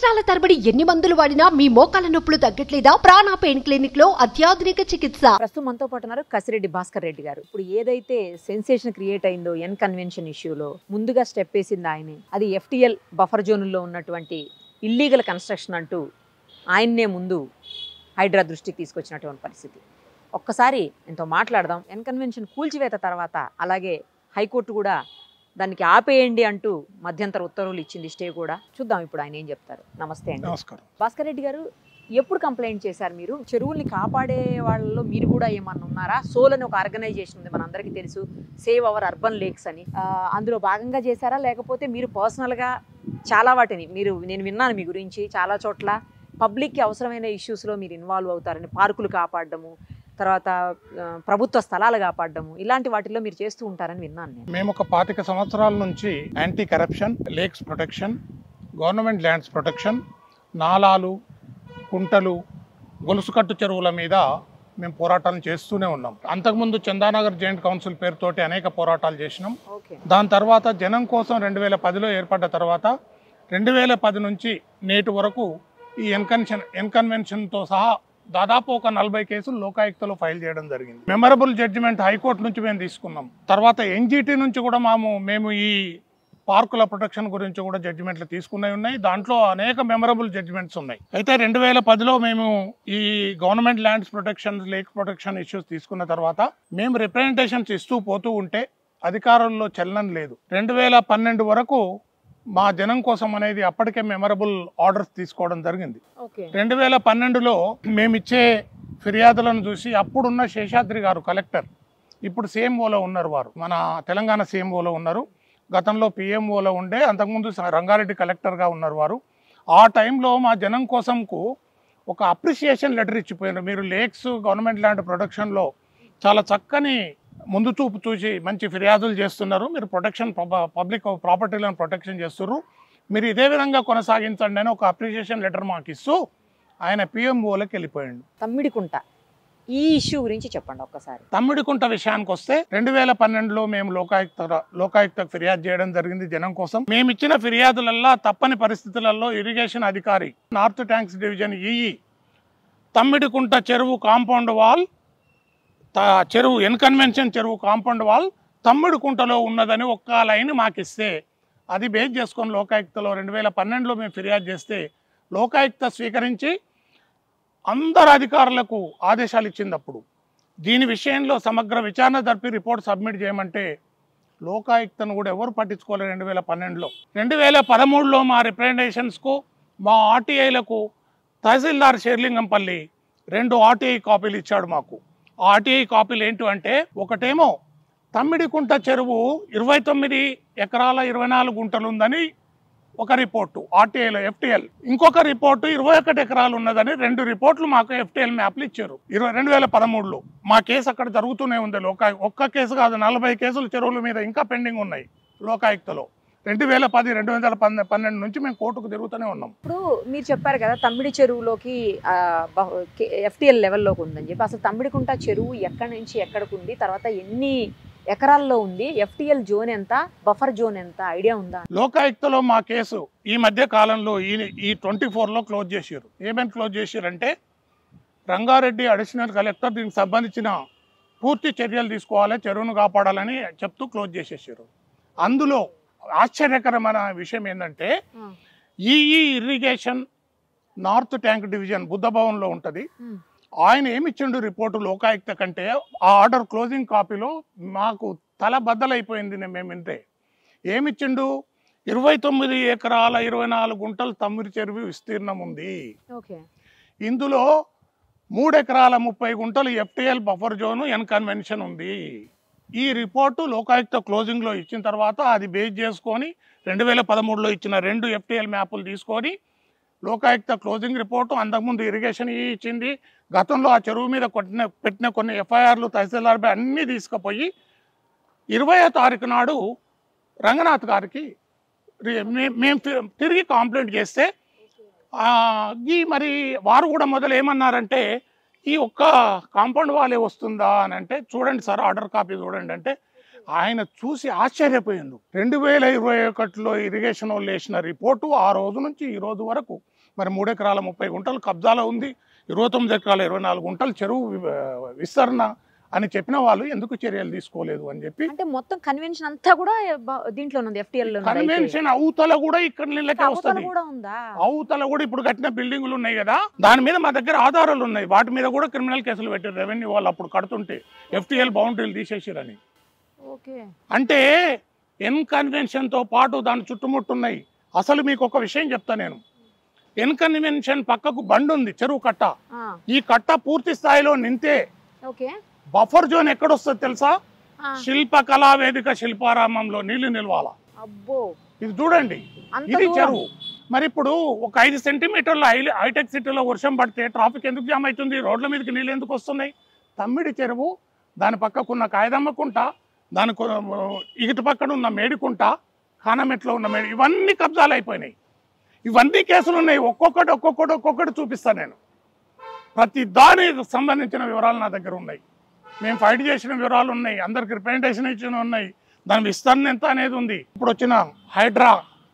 సంవత్సరాల తరబడి ఎన్ని మందులు వాడినా మీ మోకాల నొప్పులు తగ్గట్లేదా ప్రాణ పెయిన్ క్లినిక్ లో అత్యాధునిక చికిత్స ప్రస్తుతం మనతో పాటు ఉన్నారు కసిరెడ్డి భాస్కర్ రెడ్డి గారు ఇప్పుడు ఏదైతే సెన్సేషన్ క్రియేట్ అయిందో ఎన్ కన్వెన్షన్ ఇష్యూలో ముందుగా స్టెప్ వేసింది ఆయనే అది ఎఫ్టిఎల్ బఫర్ జోన్లో ఉన్నటువంటి ఇల్లీగల్ కన్స్ట్రక్షన్ అంటూ ఆయన్నే ముందు హైడ్రా దృష్టికి తీసుకొచ్చినటువంటి పరిస్థితి ఒక్కసారి ఎంతో మాట్లాడదాం ఎన్ కన్వెన్షన్ కూల్చివేత తర్వాత అలాగే హైకోర్టు కూడా దానికి ఆపేయండి అంటూ మధ్యంతర ఉత్తర్వులు ఇచ్చింది స్టే కూడా చూద్దాం ఇప్పుడు ఆయన ఏం చెప్తారు నమస్తే అండి నమస్కారం భాస్కర్ రెడ్డి గారు ఎప్పుడు కంప్లైంట్ చేశారు మీరు చెరువుల్ని కాపాడే వాళ్ళలో మీరు కూడా ఏమన్నా ఉన్నారా సోల్ అని ఒక ఆర్గనైజేషన్ ఉంది మనందరికీ తెలుసు సేవ్ అవర్ అర్బన్ లేక్స్ అని ఆ, అందులో భాగంగా చేశారా లేకపోతే మీరు పర్సనల్గా చాలా వాటిని మీరు నేను విన్నాను మీ గురించి చాలా చోట్ల పబ్లిక్కి అవసరమైన ఇష్యూస్లో మీరు ఇన్వాల్వ్ అవుతారని పార్కులు కాపాడడము తర్వాత ఆ, ప్రభుత్వ స్థలాలు కాపాడడము ఇలాంటి వాటిల్లో మీరు చేస్తూ ఉంటారని విన్నాను నేను మేము ఒక పాతిక సంవత్సరాల నుంచి anti corruption lakes protection government lands protection నాలాలు కుంటలు గొలుసుకట్టు చెరువుల మీద మేము పోరాటాలు చేస్తూనే ఉన్నాం అంతకుముందు చందానగర్ జాయింట్ కౌన్సిల్ పేరుతోటి అనేక పోరాటాలు చేసినాం ఓకే దాని తర్వాత జనం కోసం రెండు వేల పదిలో ఏర్పడ్డ తర్వాత రెండు వేల పది నుంచి నేటి వరకు ఈ ఎన్కన్షన్ ఎన్కన్వెన్షన్తో సహా దాదాపు ఒక నలభై కేసులు లోకాయుక్తలో ఫైల్ చేయడం జరిగింది మెమరబుల్ జడ్జిమెంట్ హైకోర్టు నుంచి మేము తీసుకున్నాం తర్వాత ఎన్జిటి నుంచి కూడా మేము మేము ఈ పార్కుల ప్రొటెక్షన్ గురించి కూడా జడ్జిమెంట్లు తీసుకున్నవి ఉన్నాయి దాంట్లో అనేక మెమరబుల్ జడ్జిమెంట్స్ ఉన్నాయి అయితే రెండు వేల పదిలో మేము ఈ government lands protection lake protection issues తీసుకున్న తర్వాత మేము రిప్రజెంటేషన్స్ ఇస్తూ పోతూ ఉంటే అధికారంలో చలనం లేదు రెండు వేల పన్నెండు వరకు మా జనం కోసం అనేది అప్పటికే మెమరబుల్ ఆర్డర్స్ తీసుకోవడం జరిగింది ఓకే రెండు వేల పన్నెండులో మేమిచ్చే ఫిర్యాదులను చూసి అప్పుడున్న శేషాద్రి గారు కలెక్టర్ ఇప్పుడు సీఎంఓలో ఉన్నారు వారు మన తెలంగాణ సీఎంఓలో ఉన్నారు గతంలో పిఎంఓలో ఉండే అంతకుముందు స- రంగారెడ్డి కలెక్టర్గా ఉన్నారు వారు ఆ టైంలో మా జనం కోసంకు ఒక అప్రిషియేషన్ లెటర్ ఇచ్చిపోయినారు మీరు లేక్స్ గవర్నమెంట్ ల్యాండ్ ప్రొటెక్షన్లో చాలా చక్కని ముందు చూపు చూసి మంచి ఫిర్యాదులు చేస్తున్నారు మీరు ప్రొటెక్షన్ పబ్లిక్ ప్రాపర్టీలను ప్రొటెక్షన్ చేస్తున్నారు మీరు ఇదే విధంగా కొనసాగించండి అని ఒక అప్రిషియేషన్ లెటర్ మాకు ఇస్తూ ఆయన పిఎంఓలోకి వెళ్ళిపోయాడు తమ్మిడికుంట ఈ ఇష్యూ గురించి చెప్పండి ఒక్కసారి తమ్మిడికుంట విషయానికి వస్తే రెండు వేల పన్నెండులో మేము లోకాయుక్త లోకాయుక్తకు ఫిర్యాదు చేయడం జరిగింది జనం కోసం మేము ఇచ్చిన ఫిర్యాదులల్లా తప్పని పరిస్థితులలో ఇరిగేషన్ అధికారి north tanks division E E Thammidikunta చెరువు కాంపౌండ్ వాల్ త- చెరువు ఎన్కన్వెన్షన్ చెరువు కాంపౌండ్ వాల్ తమ్మిడికుంటలో ఉన్నదని ఒక్క లైన్ మాకు ఇస్తే అది బేస్ చేసుకొని లోకాయుక్తలో రెండు వేల పన్నెండులో మేము ఫిర్యాదు చేస్తే లోకాయుక్త స్వీకరించి అందరు అధికారులకు ఆదేశాలు ఇచ్చింది అప్పుడు దీని విషయంలో సమగ్ర విచారణ జరిపి రిపోర్ట్ సబ్మిట్ చేయమంటే లోకాయుక్తను కూడా ఎవరు పట్టించుకోలేదు రెండు వేల పన్నెండులో రెండు వేల పదమూడులో మా రిప్రజెంటేషన్స్కు మా ఆర్టీఐలకు తహసీల్దార్ షేర్లింగంపల్లి రెండు ఆర్టీఐ కాపీలు ఇచ్చాడు మాకు ఆ ఆర్టీఐ కాపీలు ఏంటి అంటే ఒకటేమో తమ్మిడికుంట చెరువు ఇరవై తొమ్మిది ఎకరాల ఇరవై నాలుగు గుంటలు ఉందని ఒక రిపోర్టు ఆర్టీఐలో ఎఫ్టీఎల్ ఇంకొక రిపోర్టు ఇరవై ఒకటి ఎకరాలు ఉన్నదని రెండు రిపోర్ట్లు మాకు ఎఫ్టీఎల్ మ్యాప్లు ఇచ్చారు ఇరవై రెండు వేల పదమూడులో మా కేసు అక్కడ జరుగుతూనే ఉంది లోకాయు ఒక్క కేసు కాదు నలభై కేసులు చెరువుల మీద ఇంకా పెండింగ్ ఉన్నాయి లోకాయుక్తలో రెండు వేల పది రెండు వందల పన్నె పన్నెండు నుంచి మేము కోర్టుకు తిరుగుతూనే ఉన్నాం ఇప్పుడు మీరు చెప్పారు కదా తమ్మిడి చెరువులోకి ఎఫ్టిఎల్ లెవెల్లోకి ఉందని చెప్పి అసలు తమ్మిడికుంట చెరువు ఎక్కడి నుంచి ఎక్కడికి ఉంది తర్వాత ఎన్ని ఎకరాల్లో ఉంది ఎఫ్టిఎల్ జోన్ ఎంత బఫర్ జోన్ ఎంత ఐడియా ఉందా లోకాయుక్తలో మా కేసు ఈ మధ్య కాలంలో ఈ ఈ ట్వంటీ ఫోర్లో క్లోజ్ చేసారు ఏమేమి క్లోజ్ చేశారంటే రంగారెడ్డి అడిషనల్ కలెక్టర్ దీనికి సంబంధించిన పూర్తి చర్యలు తీసుకోవాలి చెరువును కాపాడాలని చెప్తూ క్లోజ్ చేసేసారు అందులో ఆశ్చర్యకరమైన విషయం ఏంటంటే E E irrigation north tank division బుద్ధభవన్లో ఉంటుంది Hmm. ఆయన ఏమి ఇచ్చిండు రిపోర్టు లోకాయుక్త కంటే ఆ ఆర్డర్ క్లోజింగ్ కాపీలో మాకు తల బద్దలైపోయింది నే- మేము వింటే ఏమిచ్చిండు ఇరవై తొమ్మిది ఎకరాల ఇరవై నాలుగు గుంటలు తమ్మిడి చెరువు విస్తీర్ణం ఉంది ఓకే ఇందులో మూడు ఎకరాల ముప్పై గుంటలు FTL buffer zone N convention ఉంది ఈ రిపోర్టు లోకాయుక్త క్లోజింగ్లో ఇచ్చిన తర్వాత అది బేస్ చేసుకొని రెండు వేల పదమూడులో ఇచ్చిన రెండు ఎఫ్టీఎల్ మ్యాపులు తీసుకొని లోకాయుక్త క్లోజింగ్ రిపోర్టు అంతకుముందు ఇరిగేషన్ ఈ ఇచ్చింది గతంలో ఆ చెరువు మీద కొట్టిన పెట్టిన కొన్ని ఎఫ్ఐఆర్లు తహసీల్దార్పై అన్నీ తీసుకుపోయి ఇరవయో తారీఖు నాడు రంగనాథ్ గారికి రి- మే- మేము తి- తిరిగి కాంప్లైంట్ చేస్తే ఆ, ఈ మరి వారు కూడా మొదలు ఏమన్నారంటే ఈ ఒక్క కాంపౌండ్ వాలే వస్తుందా అని అంటే చూడండి సార్ ఆర్డర్ కాపీ చూడండి అంటే ఆయన చూసి ఆశ్చర్యపోయిండు రెండు వేల ఇరవై ఒకటిలో ఇరిగేషన్ వాళ్ళు వేసిన రిపోర్టు ఆ రోజు నుంచి ఈ రోజు వరకు మరి మూడు ఎకరాల ముప్పై గుంటలు కబ్జాలో ఉంది ఇరవై తొమ్మిది ఎకరాల ఇరవై నాలుగు గుంటలు చెరువు వి- విస్తరణ అని చెప్పిన వాళ్ళు ఎందుకు చర్యలు తీసుకోలేదు అని చెప్పి అంటే మొత్తం కన్వెన్షన్ అంతా కూడా బ- దీంట్లో ఉంది ఎఫ్టిఎల్ లో కన్వెన్షన్ అవతల కూడా ఇక్కడ నీళ్ళకే వస్తుంది కూడా ఉందా అవతల కూడా ఇప్పుడు కట్టిన బిల్డింగులు ఉన్నాయి కదా దాని మీద మా దగ్గర ఆధారాలు ఉన్నాయి వాటి మీద కూడా క్రిమినల్ కేసులు పెట్టారు రెవెన్యూ వాళ్ళు అప్పుడు కడుతుంటే ఎఫ్టీఎల్ బౌండరీలు తీసేసారని ఓకే అంటే ఎన్ కన్వెన్షన్తో పాటు దాని చుట్టుముట్టున్నాయి అసలు మీకు ఒక విషయం చెప్తా నేను ఎన్ కన్వెన్షన్ పక్కకు బండి ఉంది చెరువు కట్ట ఈ కట్ట పూర్తి స్థాయిలో నింతే ఓకే బఫర్ జోన్ ఎక్కడొస్తుంది తెలుసా శిల్ప కళా వేదిక శిల్పారామంలో నీళ్లు నిల్వాల అబ్బో ఇది చూడండి అంత ఇది దూరం. చెరువు మరి ఇప్పుడు ఒక ఐదు సెంటీమీటర్ల హై- హైటెక్ సిటీలో వర్షం పడితే ట్రాఫిక్ ఎందుకు జామ్ అవుతుంది రోడ్ల మీదకి నీళ్ళు ఎందుకు వస్తున్నాయి తమ్మిడి చెరువు దాని పక్కకున్న కాయదమ్మ కుంట దాని కొ- ఇటు పక్కన ఉన్న మేడికుంట కానమెట్లో ఉన్న మేడి ఇవన్నీ కబ్జాలు అయిపోయినాయి ఇవన్నీ కేసులు ఉన్నాయి ఒక్కొక్కటి ఒక్కొక్కటి ఒక్కొక్కటి చూపిస్తాను నేను ప్రతి దానికి సంబంధించిన వివరాలు నా దగ్గర ఉన్నాయి మేము ఫైట్ చేసిన వివరాలు ఉన్నాయి అందరికి రిప్రజెంటేషన్ ఇచ్చిన ఉన్నాయి దాని విస్తరణ ఎంత అనేది ఉంది ఇప్పుడు వచ్చిన హైడ్రా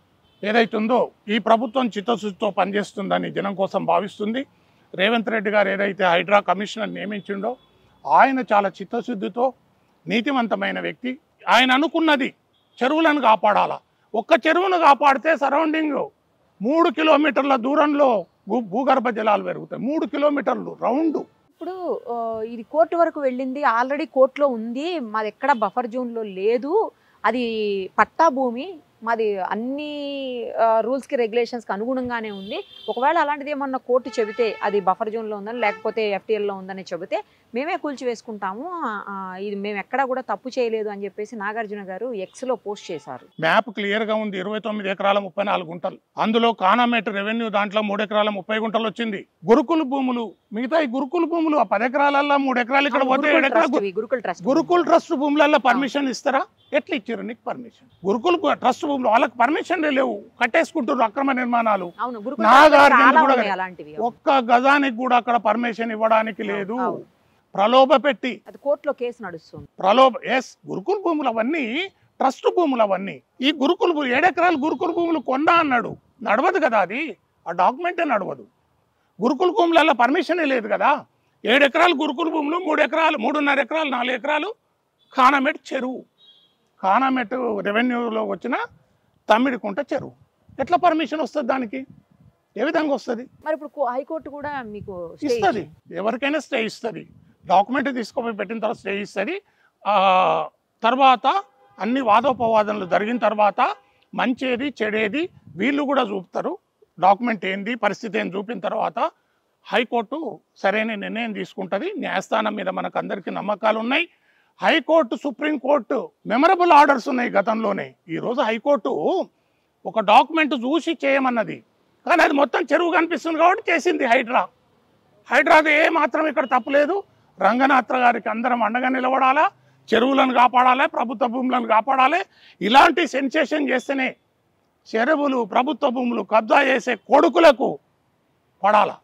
ఏదైతుందో ఈ ప్రభుత్వం చిత్తశుద్ధితో పనిచేస్తుందని జనం కోసం భావిస్తుంది రేవంత్ రెడ్డి గారు ఏదైతే హైడ్రా కమిషనర్ నియమించిండో ఆయన చాలా చిత్తశుద్ధితో నీతివంతమైన వ్యక్తి ఆయన అనుకున్నది చెరువులను కాపాడాలా ఒక్క చెరువును కాపాడితే సరౌండింగ్ మూడు కిలోమీటర్ల దూరంలో భూ భూగర్భ జలాలు పెరుగుతాయి మూడు కిలోమీటర్లు రౌండ్ ఇప్పుడు ఆ, ఇది కోర్టు వరకు వెళ్ళింది ఆల్రెడీ కోర్టులో ఉంది మాది ఎక్కడ బఫర్ జోన్ లో లేదు అది పట్టా భూమి మాది అన్ని రూల్స్ కి రెగ్యులేషన్స్ కి అనుగుణంగానే ఉంది ఒకవేళ అలాంటిది ఏమన్నా కోర్టు చెబితే అది బఫర్ జోన్ లో ఉందని లేకపోతే FTL లో ఉందని చెబితే మేమే కూల్చివేసుకుంటాము ఆ, ఆ, ఇది మేము ఎక్కడా కూడా తప్పు చేయలేదు అని చెప్పేసి నాగార్జున గారు ఎక్స్ లో పోస్ట్ చేశారు మ్యాప్ క్లియర్ గా ఉంది ఇరవై తొమ్మిది ఎకరాల ముప్పై నాలుగు గుంటలు అందులో కానామేట రెవెన్యూ దాంట్లో మూడు ఎకరాల ముప్పై గుంటలు వచ్చింది గురుకుల భూములు మిగతా ఈ గురుకుల భూములు ఆ పది ఎకరాలల్లో మూడు ఎకరాలు ఇక్కడ పోతే ఏడు ఎకరాలు గు- గురుకుల్ ట్రస్ట్ గురుకుల్ ట్రస్ట్ భూములలో పర్మిషన్ ఇస్తారా ఎట్లా ఇచ్చారు నీకు పర్మిషన్ గురుకుల్ ట్రస్ట్ భూములు వాళ్ళకి పర్మిషన్ లేవు కట్టేసుకుంటారు అక్రమ నిర్మాణాలు అవును గురుకుల్ నాగార్జున ట్రస్ట్ చాలా కూడా ఉన్నాయి అలాంటివి ఒక్క గజానికి కూడా అక్కడ పర్మిషన్ ఇవ్వడానికి లేదు అవును. ప్రలోభ పెట్టి అది కోర్టులో కేసు నడుస్తుంది ప్రలోభ ఎస్ గురుకుల భూములు అవన్నీ ట్రస్ట్ భూములు అవన్నీ ఈ గురుకుల భూములు ఏడెకరాలు గురుకుల భూములు కొండా అన్నాడు నడవదు కదా అది ఆ డాక్యుమెంటే నడవదు గురుకుల భూములలో పర్మిషనే లేదు కదా ఏడు ఎకరాలు గురుకుల భూములు మూడు ఎకరాలు మూడున్నర ఎకరాలు నాలుగు ఎకరాలు కానామెట్ చెరువు కానామెట్ రెవెన్యూలో వచ్చిన తమ్మిడికుంట చెరువు ఎట్లా పర్మిషన్ వస్తుంది దానికి ఏ విధంగా వస్తుంది మరి ఇప్పుడు కో- హైకోర్టు కూడా మీకు stay ఇస్తుంది ఇచ్చింది. ఎవరికైనా స్టే ఇస్తుంది డాక్యుమెంట్ తీసుకుపోయి పెట్టిన తర్వాత స్టే ఇస్తుంది ఆ, తర్వాత అన్ని వాదోపవాదనలు జరిగిన తర్వాత మంచేది చెడేది వీళ్ళు కూడా చూపుతారు డాక్యుమెంట్ ఏంది పరిస్థితి ఏంది చూపిన తర్వాత హైకోర్టు సరైన నిర్ణయం తీసుకుంటుంది న్యాయస్థానం మీద మనకు అందరికీ నమ్మకాలు ఉన్నాయి హైకోర్టు సుప్రీంకోర్టు మెమరబుల్ ఆర్డర్స్ ఉన్నాయి గతంలోనే ఈరోజు హైకోర్టు ఒక డాక్యుమెంట్ చూసి చేయమన్నది కానీ అది మొత్తం చెరువు కనిపిస్తుంది కాబట్టి చేసింది హైడ్రా హైడ్రాది ఏ మాత్రం ఇక్కడ తప్పులేదు రంగనాథ్ గారికి అందరం అండగా నిలబడాలా చెరువులను కాపాడాలి ప్రభుత్వ భూములను కాపాడాలి ఇలాంటి సెన్సేషన్ చేస్తేనే చెరువులు ప్రభుత్వ భూములు కబ్జా చేసే కొడుకులకు పడాలా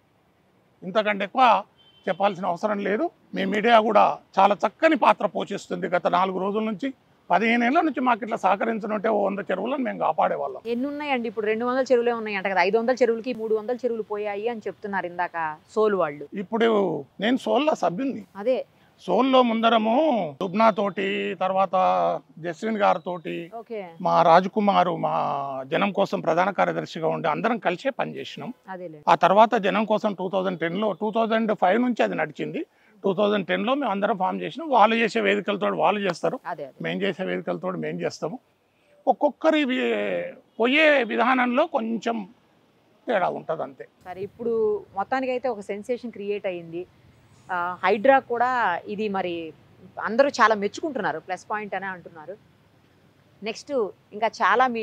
ఇంతకంటే ఎక్కువ చెప్పాల్సిన అవసరం లేదు మీ మీడియా కూడా చాలా చక్కని పాత్ర పోషిస్తుంది గత నాలుగు రోజుల నుంచి పదిహేను ఏళ్ళ నుంచి మాకు ఇట్లా సహకరించనుంటే ఓ వంద చెరువులను మేము కాపాడేవాళ్ళం ఎన్ని ఉన్నాయండి ఇప్పుడు రెండు వందల చెరువులే ఉన్నాయి అంట కదా ఐదు వందల చెరువులకి మూడు వందల చెరువులు పోయాయి అని చెప్తున్నారు ఇందాక సోలు వాళ్ళు ఇప్పుడు నేను సోల్లో సభ్యుని అదే సోల్లో ముందరము దుబ్నా తోటి తర్వాత జస్విన్ గారితోటి ఓకే మా రాజకుమారు మా జనం కోసం ప్రధాన కార్యదర్శిగా ఉండి అందరం కలిసే పనిచేసినాం అదేలే ఆ తర్వాత జనం కోసం టూ థౌజండ్ టెన్లో టూ థౌజండ్ ఫైవ్ నుంచి అది నడిచింది టూ థౌజండ్ టెన్లో మేము అందరం ఫామ్ చేసినాం వాళ్ళు చేసే వేదికలతో వాళ్ళు చేస్తారు అదే అదే మేము చేసే వేదికలతో మేము చేస్తాము ఒక్కొక్కరి వి- పోయే విధానంలో కొంచెం తేడా ఉంటుంది అంతే సరే ఇప్పుడు మొత్తానికి అయితే ఒక సెన్సేషన్ క్రియేట్ అయ్యింది ఆ, హైడ్రా కూడా ఇది మరి అందరూ చాలా మెచ్చుకుంటున్నారు ప్లస్ పాయింట్ అనే అంటున్నారు నెక్స్ట్ ఇంకా చాలా మీ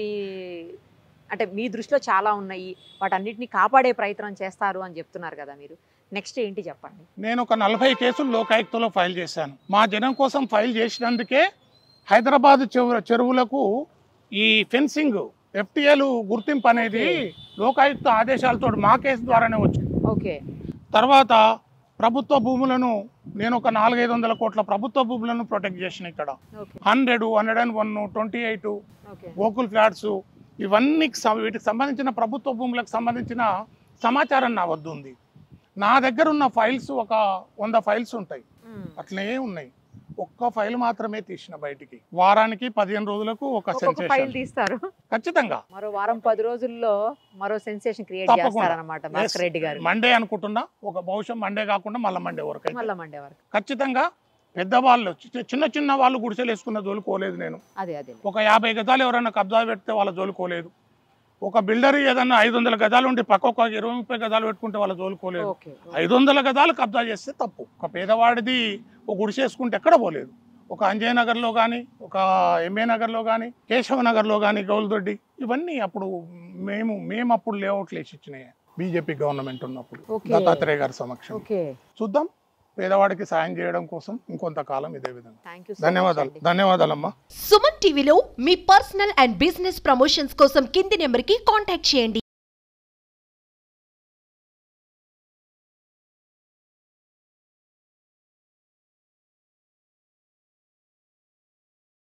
అంటే మీ దృష్టిలో చాలా ఉన్నాయి వాటన్నిటిని కాపాడే ప్రయత్నం చేస్తారు అని చెప్తున్నారు కదా మీరు నెక్స్ట్ ఏంటి చెప్పండి నేను ఒక నలభై కేసులు లోకాయుక్తలో ఫైల్ చేశాను మా జనం కోసం ఫైల్ చేసినందుకే హైదరాబాద్ చెరు చెరువులకు ఈ ఫెన్సింగ్ ఎఫ్టిఎల్ గుర్తింపు అనేది లోకాయుక్త ఆదేశాలతో మా కేసు ద్వారానే వచ్చింది ఓకే తర్వాత ప్రభుత్వ భూములను నేను ఒక నాలుగైదు వందల కోట్ల ప్రభుత్వ భూములను ప్రొటెక్ట్ చేసిన ఇక్కడ okay hundred hundred and one twenty eight okay Gokul flats ఇవన్నీ సం- వీటికి సంబంధించిన ప్రభుత్వ భూములకు సంబంధించిన సమాచారం నా వద్ద ఉంది నా దగ్గర ఉన్న ఫైల్స్ ఒక వంద ఫైల్స్ ఉంటాయి అట్లే ఉన్నాయి ఒక్క ఫైల్ మాత్రమే తీసిన బయటికి వారానికి పదిహేను రోజులకు ఒక ఒక్కొక్క ఫైల్ సెన్సేషన్ తీస్తారు ఖచ్చితంగా మరో వారం పది రోజుల్లో మరో సెన్సేషన్ క్రియేట్ తప్పకుండా. చేస్తారన్నమాట భాస్కర్ రెడ్డి గారు మండే అనుకుంటున్నా ఒక బహుశా మండే కాకుండా మళ్ళీ మండే వరకు అయితే. మళ్ళా మండే వరకు ఖచ్చితంగా పెద్దవాళ్ళు చి- చిన్న చిన్న వాళ్ళు గుడిసెలు వేసుకున్న జోలుకోలేదు నేను అదే అదే ఒక యాభై గజాలు ఎవరైనా కబ్జా పెడితే వాళ్ళ జోలుకోలేదు ఒక బిల్డర్ ఏదన్నా ఐదు వందల గజాలు ఉండి పక్క ఒక ఇరవై ముప్పై గజాలు పెట్టుకుంటే వాళ్ళ జోలుకోలేదు ఓకే ఐదు వందల గజాలు కబ్జా చేస్తే తప్పు ఒక పేదవాడిది ఒక గుడిసె వేసుకుంటే ఎక్కడ పోలేదు ఒక అంజయ్ నగర్లో కానీ ఒక ఎంఏ నగర్లో కానీ కేశవ నగర్లో కానీ గౌల్దొడ్డి ఇవన్నీ అప్పుడు మేము మేము అప్పుడు లేఅవుట్లు వేసి ఇచ్చినాయి బీజేపీ గవర్నమెంట్ ఉన్నప్పుడు ఓకే. దత్తాత్రేయ గారి సమక్షం ఓకే చూద్దాం పేదవాడికి సాయం చేయడం కోసం ఇంకొంతకాలం ఇదే విధంగా థ్యాంక్ యూ ధన్యవాదాలు ధన్యవాదాలమ్మా సుమన్ టీవీలో మీ పర్సనల్ అండ్ బిజినెస్ ప్రమోషన్స్ కోసం కింది నెంబర్కి కాంటాక్ట్ చేయండి